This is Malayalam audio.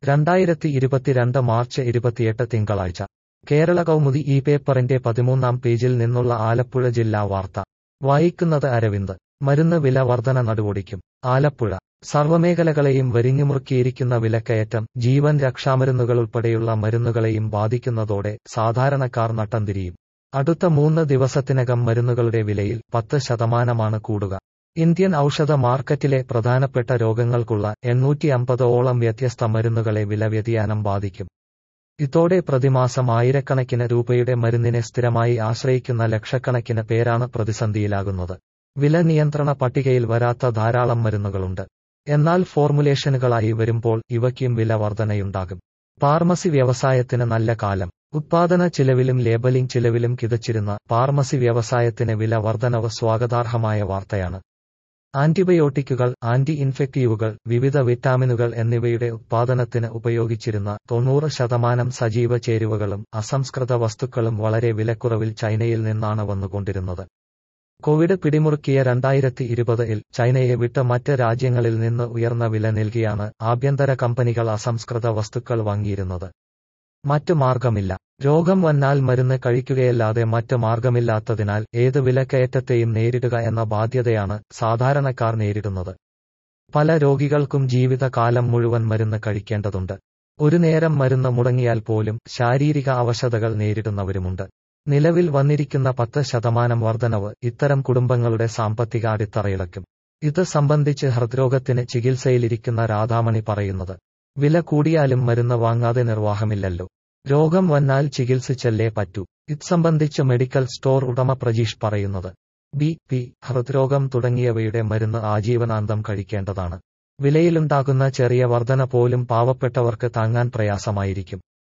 രണ്ടായിരത്തി ഇരുപത്തിരണ്ട് മാർച്ച് ഇരുപത്തിയെട്ട് തിങ്കളാഴ്ച കേരള കൗമുദി ഈ പേപ്പറിന്റെ പതിമൂന്നാം പേജിൽ നിന്നുള്ള ആലപ്പുഴ ജില്ലാ വാർത്ത വായിക്കുന്നത് അരവിന്ദ് മരുന്ന് വില വർധന നടുവൊടിക്കും ആലപ്പുഴ സർവ്വമേഖലകളെയും വരിഞ്ഞുമുറുക്കിയിരിക്കുന്ന വിലക്കയറ്റം ജീവൻ രക്ഷാമരുന്നുകളുൾപ്പെടെയുള്ള മരുന്നുകളെയും ബാധിക്കുന്നതോടെ സാധാരണക്കാർ നട്ടം തിരിയും അടുത്ത മൂന്ന് ദിവസത്തിനകം മരുന്നുകളുടെ വിലയിൽ പത്ത് ശതമാനമാണ് കൂടുക ഇന്ത്യൻ ഔഷധ മാർക്കറ്റിലെ പ്രധാനപ്പെട്ട രോഗങ്ങൾക്കുള്ള എണ്ണൂറ്റി അമ്പതോളം വ്യത്യസ്ത മരുന്നുകളെ വില വ്യതിയാനം ബാധിക്കും ഇതോടെ പ്രതിമാസം ആയിരക്കണക്കിന് രൂപയുടെ മരുന്നിനെ സ്ഥിരമായി ആശ്രയിക്കുന്ന ലക്ഷക്കണക്കിന് പേരാണ് പ്രതിസന്ധിയിലാകുന്നത് വില നിയന്ത്രണ പട്ടികയിൽ വരാത്ത ധാരാളം മരുന്നുകളുണ്ട് എന്നാൽ ഫോർമുലേഷനുകളായി വരുമ്പോൾ ഇവയ്ക്കും വില വർധനയുണ്ടാകും ഫാർമസി വ്യവസായത്തിന് നല്ല കാലം ഉത്പാദന ചിലവിലും ലേബലിംഗ് ചിലവിലും കിതച്ചിരുന്ന ഫാർമസി വ്യവസായത്തിന് വില വർധനവ് സ്വാഗതാർഹമായ വാർത്തയാണ് ആന്റിബയോട്ടിക്കുകൾ ആന്റി ഇൻഫെക്റ്റീവുകൾ വിവിധ വിറ്റാമിനുകൾ എന്നിവയുടെ ഉത്പാദനത്തിന് ഉപയോഗിച്ചിരുന്ന തൊണ്ണൂറ് ശതമാനം സജീവ ചേരുവകളും അസംസ്കൃത വസ്തുക്കളും വളരെ വിലക്കുറവിൽ ചൈനയിൽ നിന്നാണ് വന്നുകൊണ്ടിരുന്നത് കോവിഡ് പിടിമുറുക്കിയ രണ്ടായിരത്തി ഇരുപതിൽ ചൈനയെ വിട്ട് മറ്റ് രാജ്യങ്ങളിൽ നിന്ന് ഉയർന്ന വില നൽകിയാണ് ആഭ്യന്തര കമ്പനികൾ അസംസ്കൃത വസ്തുക്കൾ വാങ്ങിയിരുന്നത് മറ്റ് മാർഗമില്ല രോഗം വന്നാൽ മരുന്ന് കഴിക്കുകയല്ലാതെ മറ്റ് മാർഗമില്ലാത്തതിനാൽ ഏത് വിലക്കയറ്റത്തെയും നേരിടുക എന്ന ബാധ്യതയാണ് സാധാരണക്കാർ നേരിടുന്നത് പല രോഗികൾക്കും ജീവിതകാലം മുഴുവൻ മരുന്ന് കഴിക്കേണ്ടതുണ്ട് ഒരു നേരം മരുന്ന് മുടങ്ങിയാൽ പോലും ശാരീരിക അവശതകൾ നേരിടുന്നവരുമുണ്ട് നിലവിൽ വന്നിരിക്കുന്ന പത്ത് ശതമാനം വർധനവ് ഇത്തരം കുടുംബങ്ങളുടെ സാമ്പത്തിക അടിത്തറയിളക്കും ഇത് സംബന്ധിച്ച് ഹൃദ്രോഗത്തിന് ചികിത്സയിലിരിക്കുന്ന രാധാമണി പറയുന്നത് വില കൂടിയാലും മരുന്ന് വാങ്ങാതെ നിർവാഹമില്ലല്ലോ രോഗം വന്നാൽ ചികിത്സിച്ചല്ലേ പറ്റൂ ഇത് സംബന്ധിച്ച് മെഡിക്കൽ സ്റ്റോർ ഉടമ പ്രജീഷ് പറയുന്നത് ബി പി ഹൃദ്രോഗം തുടങ്ങിയവയുടെ മരുന്ന് ആജീവനാന്തം കഴിക്കേണ്ടതാണ് വിലയിലുണ്ടാകുന്ന ചെറിയ വർധന പോലും പാവപ്പെട്ടവർക്ക് താങ്ങാൻ പ്രയാസമായിരിക്കും